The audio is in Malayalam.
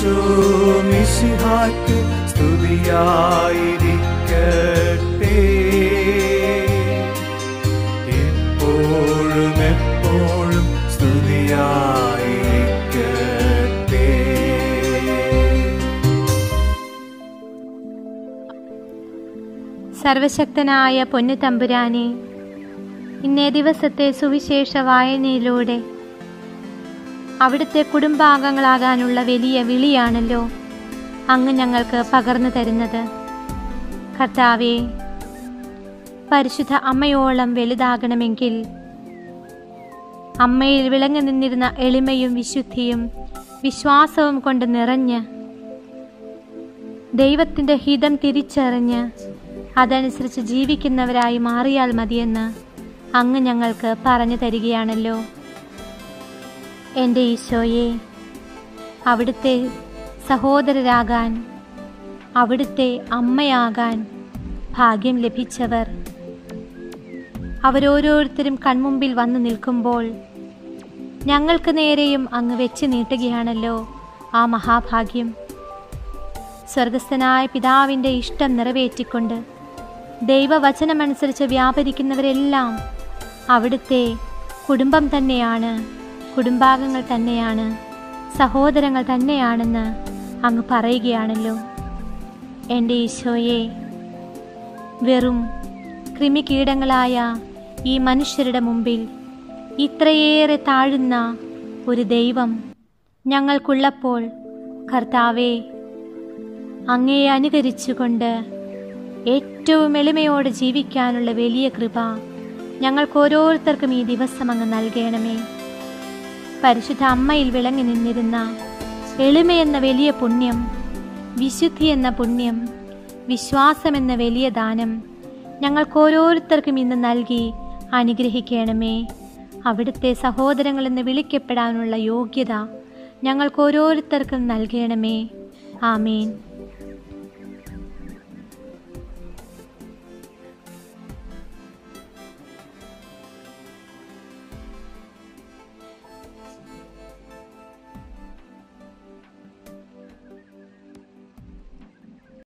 ഈശോ മിശിഹായ്ക്ക് സ്തുതിയായിരിക്കട്ടെ എപ്പോഴും എപ്പോഴും സ്തുതിയായിരിക്കട്ടെ സർവശക്തനായ പൊന്നു തമ്പുരാനെ ഇന്നേ ദിവസത്തെ സുവിശേഷ വായനയിലൂടെ അവിടുത്തെ കുടുംബാംഗങ്ങളാകാനുള്ള വലിയ വിളിയാണല്ലോ അങ്ങ് ഞങ്ങൾക്ക് പകർന്നു തരുന്നത് കർത്താവെ പരിശുദ്ധ അമ്മയോളം വലുതാകണമെങ്കിൽ അമ്മയിൽ വിളങ്ങി നിന്നിരുന്ന എളിമയും വിശുദ്ധിയും വിശ്വാസവും കൊണ്ട് നിറഞ്ഞ് ദൈവത്തിൻ്റെ ഹിതം തിരിച്ചറിഞ്ഞ് അതനുസരിച്ച് ജീവിക്കുന്നവരായി മാറിയാൽ മതിയെന്ന് അങ്ങ് ഞങ്ങൾക്ക് പറഞ്ഞു തരികയാണല്ലോ എൻ്റെ ഈശോയെ അവിടുത്തെ സഹോദരരാകാൻ അവിടുത്തെ അമ്മയാകാൻ ഭാഗ്യം ലഭിച്ചവർ അവരോരോരുത്തരും കൺമുമ്പിൽ വന്നു നിൽക്കുമ്പോൾ ഞങ്ങൾക്ക് നേരെയും അങ്ങ് വെച്ച് നീട്ടുകയാണല്ലോ ആ മഹാഭാഗ്യം സ്വർഗസ്ഥനായ പിതാവിൻ്റെ ഇഷ്ടം നിറവേറ്റിക്കൊണ്ട് ദൈവവചനമനുസരിച്ച് വ്യാപരിക്കുന്നവരെല്ലാം അവിടുത്തെ കുടുംബം തന്നെയാണ് കുടുംബാംഗങ്ങൾ തന്നെയാണ് സഹോദരങ്ങൾ തന്നെയാണെന്ന് അങ്ങ് പറയുകയാണല്ലോ എൻ്റെ ഈശോയെ വെറും കൃമികീടങ്ങളായ ഈ മനുഷ്യരുടെ മുമ്പിൽ ഇത്രയേറെ താഴുന്ന ഒരു ദൈവം ഞങ്ങൾക്കുള്ളപ്പോൾ കർത്താവെ അങ്ങയെ അനുകരിച്ചുകൊണ്ട് ഏറ്റവും എളിമയോടെ ജീവിക്കാനുള്ള വലിയ കൃപ ഞങ്ങൾക്ക് ഓരോരുത്തർക്കും ഈ ദിവസം അങ്ങ് നൽകണമേ പരിശുദ്ധ അമ്മയിൽ വിളങ്ങി നിന്നിരുന്ന എളിമയെന്ന വലിയ പുണ്യം വിശുദ്ധി എന്ന പുണ്യം വിശ്വാസമെന്ന വലിയ ദാനം ഞങ്ങൾക്ക് ഓരോരുത്തർക്കും ഇന്ന് നൽകി അനുഗ്രഹിക്കണമേ അവിടുത്തെ സഹോദരങ്ങളെന്ന് വിളിക്കപ്പെടാനുള്ള യോഗ്യത ഞങ്ങൾക്ക് ഓരോരുത്തർക്കും നൽകണമേ ആമേൻ